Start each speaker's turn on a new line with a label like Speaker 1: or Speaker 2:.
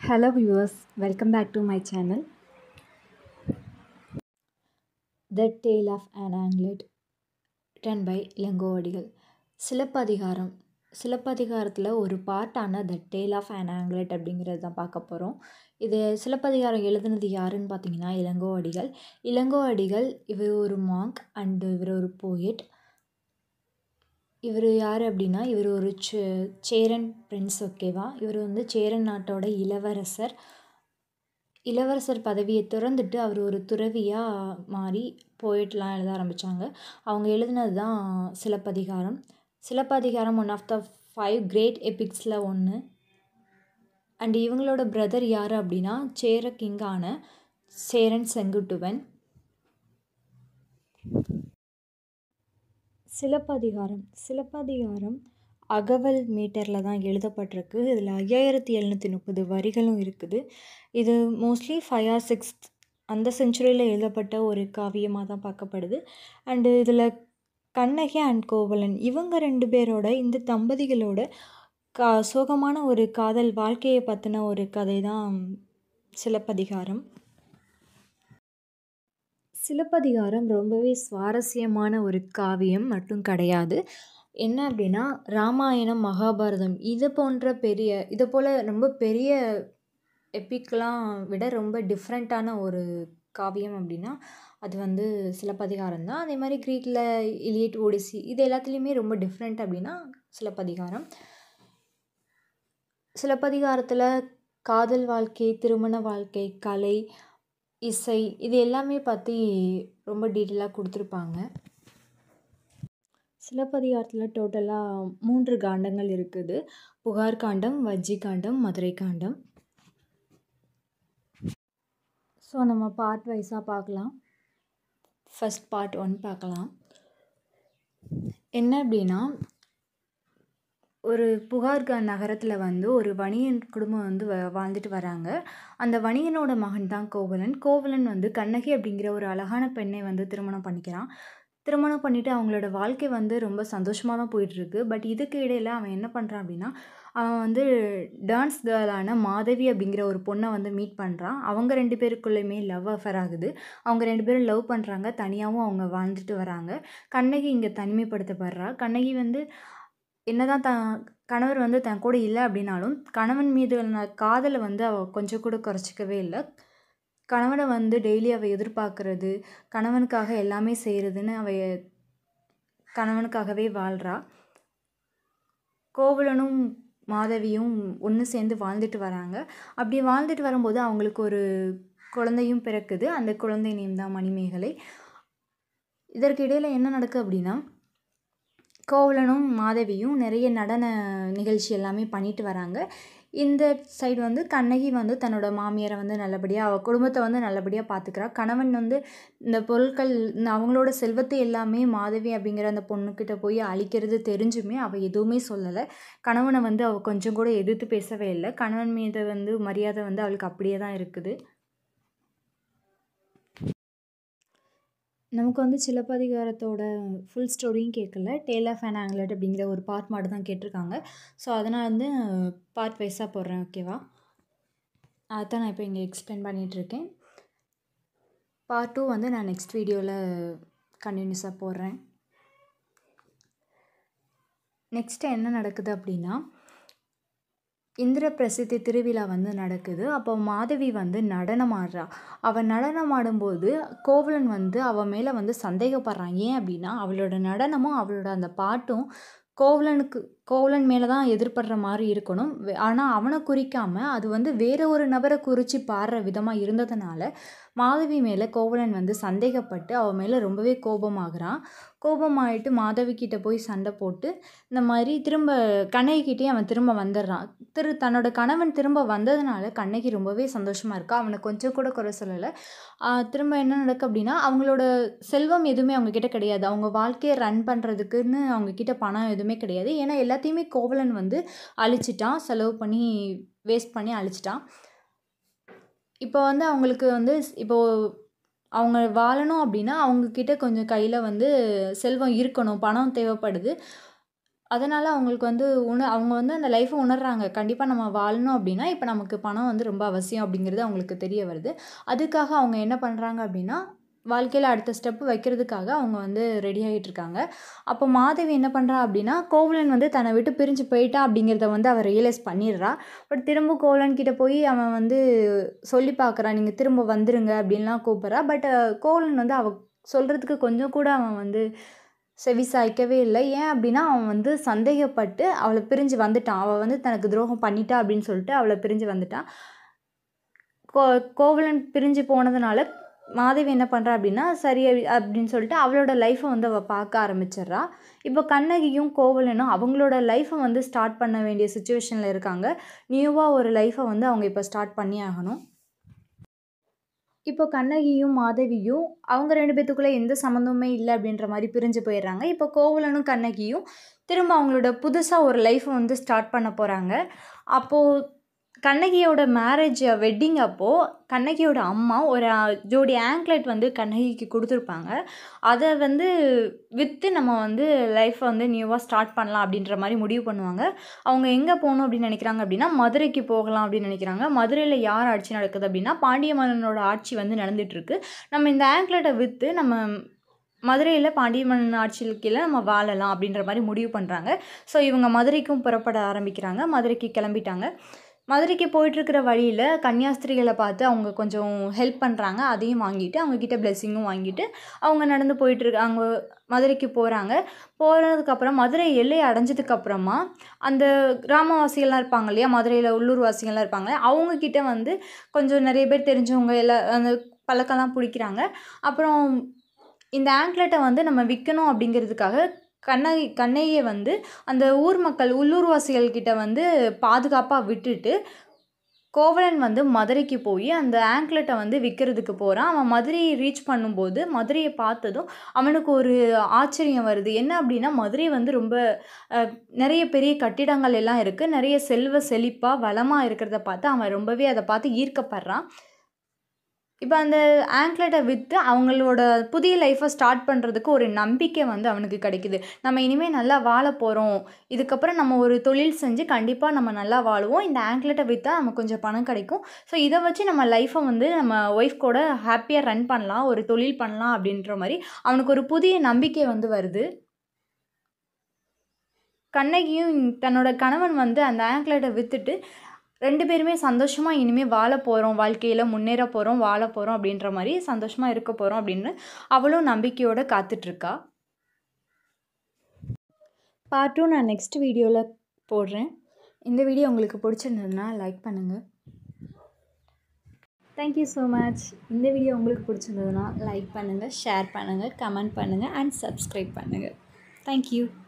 Speaker 1: Hello viewers, welcome back to my channel. The Tale of an Anglet written by Ilangovadigal Silappatikaram சிலப்பதிகாரத்தில் ஒரு பார்ட்டான the tale of an anglet அப்படிங்கிறது தான் பார்க்க போகிறோம் இது சிலப்பதிகாரம் எழுதுனது யாருன்னு பார்த்தீங்கன்னா இளங்கோவடிகள் இளங்கோவடிகள் இவர் ஒரு மாங்க் அண்டு இவர் ஒரு போயட் இவர் யார் அப்படின்னா இவர் ஒரு சே சேரன் பிரின்ஸ் ஓகேவா இவர் வந்து சேரன் நாட்டோட இளவரசர் இளவரசர் பதவியை துறந்துட்டு அவர் ஒரு துறவியாக மாறி போயிட்லாம் எழுத ஆரம்பித்தாங்க அவங்க எழுதினது தான் Silappatikaram Silappatikaram one of the five great எபிக்ஸில் ஒன்று அண்ட் இவங்களோட பிரதர் யார் அப்படின்னா சேர கிங்கான சேரன் செங்குட்டுவன் சிலப்பதிகாரம் சிலப்பதிகாரம் அகவல் மீட்டரில் தான் எழுதப்பட்டிருக்கு இதில் ஐயாயிரத்தி எழுநூற்றி முப்பது வரிகளும் இருக்குது இது மோஸ்ட்லி ஃபைவ் ஆர் சிக்ஸ் அந்த செஞ்சுரியில் எழுதப்பட்ட ஒரு காவியமாக தான் பார்க்கப்படுது அண்டு இதில் கண்ணகி அண்ட் கோவலன் இவங்க ரெண்டு பேரோட இந்த தம்பதிகளோட கா சோகமான ஒரு காதல் வாழ்க்கையை பற்றின ஒரு கதை தான் சிலப்பதிகாரம் சிலப்பதிகாரம் ரொம்பவே சுவாரஸ்யமான ஒரு காவியம் மட்டும் கிடையாது என்ன அப்படின்னா ராமாயணம் மகாபாரதம் இது போன்ற பெரிய இது போல் ரொம்ப பெரிய எப்பிக்லாம் விட ரொம்ப டிஃப்ரெண்ட்டான ஒரு காவியம் அப்படின்னா அது வந்து சிலப்பதிகாரம் தான் அதே மாதிரி க்ரீக்கில் இலியட் ஒடிசி இது எல்லாத்துலேயுமே ரொம்ப டிஃப்ரெண்ட் அப்படின்னா சிலப்பதிகாரம் சிலப்பதிகாரத்தில் காதல் வாழ்க்கை திருமண வாழ்க்கை கலை இசை இது எல்லாமே பற்றி ரொம்ப டீட்டெயிலாக கொடுத்துருப்பாங்க சிலப்பதிகாரத்தில் டோட்டலாக மூன்று காண்டங்கள் இருக்குது புகார் காண்டம் வஜ்ஜி காண்டம் மதுரை காண்டம் ஸோ நம்ம பார்ட் வைஸாக பார்க்கலாம் ஃபஸ்ட் பார்ட் ஒன் பார்க்கலாம் என்ன அப்படின்னா ஒரு புகார்கா நகரத்தில் வந்து ஒரு வணிகன் குடும்பம் வந்து வ வாழ்ந்துட்டு வராங்க அந்த வணிகனோட மகன் தான் கோவலன் கோவலன் வந்து கண்ணகி அப்படிங்கிற ஒரு அழகான பெண்ணை வந்து திருமணம் பண்ணிக்கிறான் திருமணம் பண்ணிவிட்டு அவங்களோட வாழ்க்கை வந்து ரொம்ப சந்தோஷமாக தான் போயிட்டுருக்கு பட் இதுக்கு இடையில் அவன் என்ன பண்ணுறான் அப்படின்னா அவன் வந்து டான்ஸ் கேர்ளான மாதவி அப்படிங்கிற ஒரு பொண்ணை வந்து மீட் பண்ணுறான் அவங்க ரெண்டு பேருக்குள்ளேயுமே லவ் அஃபேர் ஆகுது அவங்க ரெண்டு பேரும் லவ் பண்ணுறாங்க தனியாகவும் அவங்க வாழ்ந்துட்டு வராங்க கண்ணகி இங்கே தனிமைப்படுத்தப்படுறா கண்ணகி வந்து என்னதான் தான் கணவர் வந்து தன் கூட இல்லை அப்படின்னாலும் கணவன் மீது காதலை வந்து அவள் கொஞ்சம் கூட குறைச்சிக்கவே இல்லை கணவனை வந்து டெய்லி அவள் எதிர்பார்க்கறது கணவனுக்காக எல்லாமே செய்கிறதுன்னு அவ கணவனுக்காகவே வாழ்கிறா கோவலனும் மாதவியும் ஒன்று சேர்ந்து வாழ்ந்துட்டு வராங்க அப்படி வாழ்ந்துட்டு வரும்போது அவங்களுக்கு ஒரு குழந்தையும் பிறக்குது அந்த குழந்தை நேம் தான் மணிமேகலை இதற்கு இடையில் என்ன நடக்குது அப்படின்னா கோவலனும் மாதவியும் நிறைய நடன நிகழ்ச்சி எல்லாமே பண்ணிட்டு வராங்க இந்த சைடு வந்து கண்ணகி வந்து தன்னோட மாமியாரை வந்து நல்லபடியாக அவள் குடும்பத்தை வந்து நல்லபடியாக பார்த்துக்கிறா கணவன் வந்து இந்த பொருட்கள் இந்த அவங்களோட செல்வத்தை எல்லாமே மாதவி அப்படிங்கிற அந்த பொண்ணுக்கிட்ட போய் அழிக்கிறது தெரிஞ்சுமே அவள் எதுவுமே சொல்லலை கணவனை வந்து அவள் கொஞ்சம் கூட எதிர்த்து பேசவே இல்லை கணவன் மீது வந்து மரியாதை வந்து அவளுக்கு அப்படியே தான் இருக்குது நமக்கு வந்து சிலப்பதிகாரத்தோட ஃபுல் ஸ்டோரியும் கேட்கல டேல் ஆஃப் அன் ஆங்லட் அப்படிங்கிற ஒரு பார்ட் மட்டும் தான் கேட்டிருக்காங்க ஸோ அதனால் வந்து பார்ட் வைஸாக போடுறேன் ஓகேவா அதுதான் நான் இப்போ இங்கே எக்ஸ்பிளைன் பண்ணிகிட்ருக்கேன் பார்ட் டூ வந்து நான் நெக்ஸ்ட் வீடியோவில் கண்டினியூஸாக போடுறேன் நெக்ஸ்ட்டு என்ன நடக்குது அப்படின்னா இந்திர பிரசித்தி திருவிழா வந்து நடக்குது அப்போ மாதவி வந்து நடனம் ஆடுறா அவள் நடனம் ஆடும்போது கோவலன் வந்து அவள் மேலே வந்து சந்தேகப்படுறான் ஏன் அப்படின்னா அவளோட நடனமும் அவளோட அந்த பாட்டும் கோவலனுக்கு கோவலன் மேலே தான் எதிர்படுற மாதிரி இருக்கணும் ஆனால் அவனை குறிக்காமல் அது வந்து வேற ஒரு நபரை குறித்து பாடுற விதமாக இருந்ததுனால மாதவி மேலே கோவலன் வந்து சந்தேகப்பட்டு அவள் மேலே ரொம்பவே கோபமாகறான் கோபமாயிட்டு மாதவி கிட்ட போய் சண்டை போட்டு இந்த மாதிரி திரும்ப கண்ணகிக்கிட்டே அவன் திரும்ப வந்துடுறான் திரு தன்னோட கணவன் திரும்ப வந்ததுனால கண்ணகி ரொம்பவே சந்தோஷமாக இருக்கா அவனை கொஞ்சம் கூட குறை சொல்லலை திரும்ப என்ன நடக்கு அப்படின்னா அவங்களோட செல்வம் எதுவுமே அவங்கக்கிட்ட கிடையாது அவங்க வாழ்க்கையை ரன் பண்ணுறதுக்குன்னு அவங்கக்கிட்ட பணம் எதுவுமே கிடையாது ஏன்னா எல்லாத்தையுமே கோவலன் வந்து அழிச்சிட்டான் செலவு பண்ணி வேஸ்ட் பண்ணி அழிச்சிட்டான் இப்போ வந்து அவங்களுக்கு வந்து இப்போது அவங்க வாழணும் அப்படின்னா அவங்கக்கிட்ட கொஞ்சம் கையில் வந்து செல்வம் இருக்கணும் பணம் தேவைப்படுது அதனால் அவங்களுக்கு வந்து உண அவங்க வந்து அந்த லைஃப்பை உணர்றாங்க கண்டிப்பாக நம்ம வாழணும் அப்படின்னா இப்போ நமக்கு பணம் வந்து ரொம்ப அவசியம் அப்படிங்கிறது அவங்களுக்கு தெரிய வருது அதுக்காக அவங்க என்ன பண்ணுறாங்க அப்படின்னா வாழ்க்கையில் அடுத்த ஸ்டெப்பு வைக்கிறதுக்காக அவங்க வந்து ரெடி ஆகிட்டு இருக்காங்க அப்போ மாதவி என்ன பண்ணுறா அப்படின்னா கோவலன் வந்து தன்னை விட்டு பிரிஞ்சு போயிட்டா அப்படிங்கிறத வந்து அவள் ரியலைஸ் பண்ணிடுறா பட் திரும்ப கோவலன் கிட்ட போய் அவன் வந்து சொல்லி பார்க்குறான் நீங்கள் திரும்ப வந்துருங்க அப்படின்லாம் கூப்பிட்றா பட் கோவலன் வந்து அவ சொல்கிறதுக்கு கொஞ்சம் கூட அவன் வந்து செவி சாய்க்கவே இல்லை ஏன் அப்படின்னா அவன் வந்து சந்தேகப்பட்டு அவளை பிரிஞ்சு வந்துட்டான் அவள் வந்து தனக்கு துரோகம் பண்ணிட்டா அப்படின்னு சொல்லிட்டு அவளை பிரிஞ்சு வந்துட்டான் கோ கோவலன் பிரிஞ்சு போனதுனால மாதவி என்ன பண்ணுறா அப்படின்னா சரி அப்படி- அப்படின்னு சொல்லிட்டு அவளோட லைஃப்பை வந்து அவள் பார்க்க ஆரம்பிச்சிடுறா இப்போ கண்ணகியும் கோவலனும் அவங்களோட லைஃப்பை வந்து ஸ்டார்ட் பண்ண வேண்டிய சுச்சுவேஷனில் இருக்காங்க நியூவாக ஒரு லைஃப்பை வந்து அவங்க இப்போ ஸ்டார்ட் பண்ணி ஆகணும் இப்போ கண்ணகியும் மாதவியும் அவங்க ரெண்டு பேத்துக்குள்ளே எந்த சம்மந்தமுமே இல்லை அப்படின்ற மாதிரி பிரிஞ்சு போயிடுறாங்க இப்போ கோவலனும் கண்ணகியும் திரும்ப அவங்களோட புதுசாக ஒரு லைஃப்பை வந்து ஸ்டார்ட் பண்ண போகிறாங்க அப்போது கண்ணகியோட மேரேஜ் வெட்டிங் அப்போது கண்ணகியோட அம்மா ஒரு அஹ், ஜோடி ஆங்க்லெட் வந்து கண்ணகிக்கு கொடுத்துருப்பாங்க அதை வந்து விற்று நம்ம வந்து லைஃப்பை வந்து நியூவாக ஸ்டார்ட் பண்ணலாம் அப்படின்ற மாதிரி முடிவு பண்ணுவாங்க அவங்க எங்கே போகணும் அப்படின்னு நினைக்கிறாங்க அப்படின்னா மதுரைக்கு போகலாம் அப்படின்னு நினைக்கிறாங்க மதுரையில் யார் ஆட்சி நடக்குது அப்படின்னா பாண்டிய மன்னனோட ஆட்சி வந்து நடந்துட்டு இருக்கு நம்ம இந்த ஆங்க்லெட்டை விற்று நம்ம மதுரையில் பாண்டிய மன்னன் ஆட்சியில் கீழே நம்ம வாழலாம் அப்படின்ற மாதிரி முடிவு பண்ணுறாங்க ஸோ இவங்க மதுரைக்கும் புறப்பட ஆரம்பிக்கிறாங்க மதுரைக்கு கிளம்பிட்டாங்க மதுரைக்கு போயிட்டுருக்கிற வழியில் கன்னியாஸ்திரிகளை பார்த்து அவங்க கொஞ்சம் ஹெல்ப் பண்ணுறாங்க அதையும் வாங்கிட்டு அவங்கக்கிட்ட பிளெஸ்ஸிங்கும் வாங்கிட்டு அவங்க நடந்து போயிட்டுருக்கு அவங்க மதுரைக்கு போகிறாங்க போகிறதுக்கப்புறம் மதுரை எல்லையை அடைஞ்சதுக்கப்புறமா அந்த கிராமவாசிகள்லாம் இருப்பாங்க இல்லையா மதுரையில் உள்ளூர் வாசிகள்லாம் இருப்பாங்க அவங்கக்கிட்ட வந்து கொஞ்சம் நிறைய பேர் தெரிஞ்சவங்க எல்லா அந்த பழக்கம்லாம் பிடிக்கிறாங்க அப்புறம் இந்த ஆங்க்லெட்டை வந்து நம்ம விற்கணும் அப்படிங்கிறதுக்காக கண்ணகி கண்ணகியை வந்து அந்த ஊர் மக்கள் உள்ளூர்வாசிகள் கிட்ட வந்து பாதுகாப்பாக விட்டுட்டு கோவலன் வந்து மதுரைக்கு போய் அந்த ஆங்க்லெட்டை வந்து விற்கிறதுக்கு போகிறான் அவன் மதுரையை ரீச் பண்ணும்போது மதுரையை பார்த்ததும் அவனுக்கு ஒரு ஆச்சரியம் வருது என்ன அப்படின்னா மதுரை வந்து ரொம்ப அஹ், நிறைய பெரிய கட்டிடங்கள் எல்லாம் இருக்குது நிறைய செல்வ செழிப்பாக வளமாக இருக்கிறத பார்த்து அவன் ரொம்பவே அதை பார்த்து ஈர்க்கப்படுறான் இப்போ அந்த ஆங்க்லெட்டை விற்று அவங்களோட புதிய லைஃப்பை ஸ்டார்ட் பண்ணுறதுக்கு ஒரு நம்பிக்கை வந்து அவனுக்கு கிடைக்குது நம்ம இனிமேல் நல்லா வாழ போகிறோம் இதுக்கப்புறம் நம்ம ஒரு தொழில் செஞ்சு கண்டிப்பாக நம்ம நல்லா வாழுவோம் இந்த ஆங்க்லெட்டை விற்றா நமக்கு கொஞ்சம் பணம் கிடைக்கும் ஸோ இதை வச்சு நம்ம லைஃப்பை வந்து நம்ம ஒய்ஃப் கூட ஹாப்பியாக ரன் பண்ணலாம் ஒரு தொழில் பண்ணலாம் அப்படின்ற மாதிரி அவனுக்கு ஒரு புதிய நம்பிக்கை வந்து வருது கண்ணகியும் தன்னோட கணவன் வந்து அந்த ஆங்க்லெட்டை விற்றுட்டு ரெண்டு பேருமே சந்தோஷமாக இனிமேல் வாழ போகிறோம் வாழ்க்கையில் முன்னேற போகிறோம் வாழ போகிறோம் அப்படின்ற மாதிரி சந்தோஷமாக இருக்க போகிறோம் அப்படின்னு அவளும் நம்பிக்கையோடு காத்துட்ருக்கா பார்ட் டூ நான் நெக்ஸ்ட் வீடியோவில் போடுறேன் இந்த வீடியோ உங்களுக்கு பிடிச்சிருந்ததுன்னா லைக் பண்ணுங்கள் தேங்க்யூ ஸோ மச் இந்த வீடியோ உங்களுக்கு பிடிச்சிருந்ததுன்னா லைக் பண்ணுங்கள் ஷேர் பண்ணுங்கள் கமெண்ட் பண்ணுங்கள் அண்ட் சப்ஸ்கிரைப் பண்ணுங்கள் தேங்க்யூ